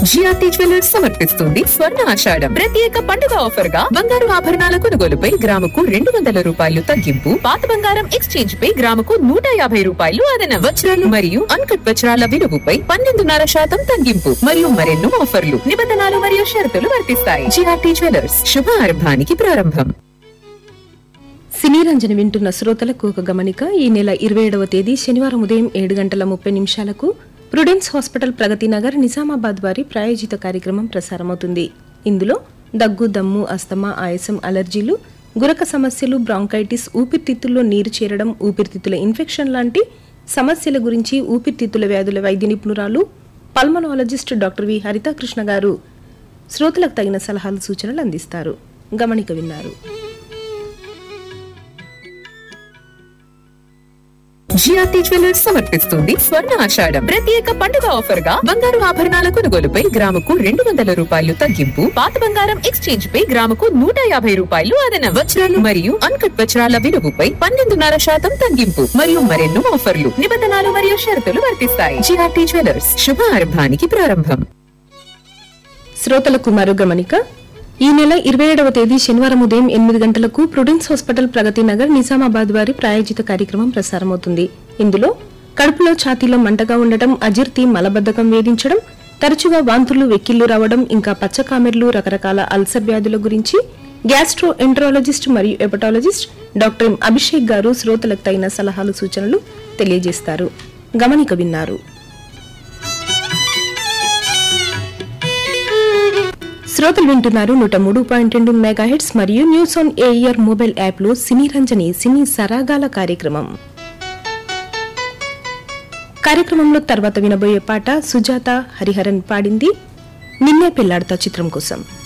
GRT jewellers సమర్పిస్తుంది స్వర్ణ ఆషాఢం ప్రత్యేక పండుగ ఆఫర్ గా బంగారు ఆభరణాల కొనుగోలుపై గ్రాముకు రెండు వందల రూపాయలు తగ్గింపు పాత బంగారం ఎక్స్చేంజ్ పై గ్రాముకు నూట యాభై రూపాయలు అదన వజ్రాలు మరియు అన్కట్ వజ్రాల విలువపై పన్నెండున్నర శాతం తగ్గింపు మరియు మరెన్నో ఆఫర్లు నిబంధనలు మరియు షరతులు వర్తిస్తాయి జిఆర్టీ జ్యువెలర్స్ శుభారంభానికి ప్రారంభం సినీ రంజని వింటున్న శ్రోతలకు ఒక గమనిక ఈ నెల ఇరవై ఏడవ తేదీ శనివారం ఉదయం ఏడు గంటల ముప్పై నిమిషాలకు ప్రుడెన్స్ హాస్పిటల్ ప్రగతి నగర్ నిజామాబాద్ వారి ప్రాయోజిత కార్యక్రమం ప్రసారమవుతుంది ఇందులో దగ్గు దమ్ము అస్తమా ఆయాసం అలర్జీలు గురక సమస్యలు బ్రాంకైటిస్ ఊపిరితిత్తుల్లో నీరు చేరడం ఊపిరితిత్తుల ఇన్ఫెక్షన్ లాంటి సమస్యల గురించి ఊపిరితిత్తుల వ్యాధుల వైద్య నిపుణురాలు పల్మనాలజిస్ట్ డాక్టర్ వి హరితాకృష్ణ గారు శ్రోతలకు తగిన సలహాలు సూచనలు అందిస్తారు గమనిక విన్నారు జిఆర్టీ జ్యువెలర్స్ సమర్పిస్తుంది స్వర్ణ ఆషాఢం ప్రత్యేక పండుగ ఆఫర్ గా బంగారు ఆభరణాల కొనుగోలుపై గ్రాముకు రెండు వందల రూపాయలు తగ్గింపు పాత బంగారం ఎక్స్చేంజ్ పై గ్రాముకు నూట యాభై రూపాయలు అదన వజ్రాలు మరియు అన్కట్ వజ్రాల విలువపై పన్నెండున్నర శాతం తగ్గింపు మరియు మరెన్నో ఆఫర్లు నిబంధనలు మరియు షరతులు వర్తిస్తాయి జిఆర్టీ జ్యువెలర్స్ శుభారంభానికి ప్రారంభం శ్రోతలకు మరో గమనిక ఈ నెల ఇరవై ఏడవ తేదీ శనివారం ఉదయం ఎనిమిది గంటలకు ప్రుడెన్స్ హాస్పిటల్ ప్రగతి నగర్ నిజామాబాద్ వారి ప్రాయోజిత కార్యక్రమం ప్రసారమవుతుంది ఇందులో కడుపులో ఛాతీలో మంటగా ఉండటం అజీర్తి మలబద్ధకం వేధించడం తరచుగా వాంతులు వెక్కిళ్లు రావడం ఇంకా పచ్చకామెర్లు రకరకాల అల్సర్ వ్యాధుల గురించి గ్యాస్ట్రో ఎంట్రాలజిస్ట్ మరియు ఎపటాలజిస్ట్ డాక్టర్ ఎం అభిషేక్ గారు శ్రోతలకు తగిన సలహాలు సూచనలు తెలియజేస్తారు గమనిక విన్నారు శ్రోతలు వింటున్నారు నూట మూడు పాయింట్ రెండు మెగా హెడ్స్ మరియు news on AIR mobile app లో సినీ రంజని సినీ సరాగాల కార్యక్రమం కార్యక్రమంలో తర్వాత వినబోయే పాట సుజాత హరిహరన్ పాడింది నిన్నే పెళ్లాడతా చిత్రం కోసం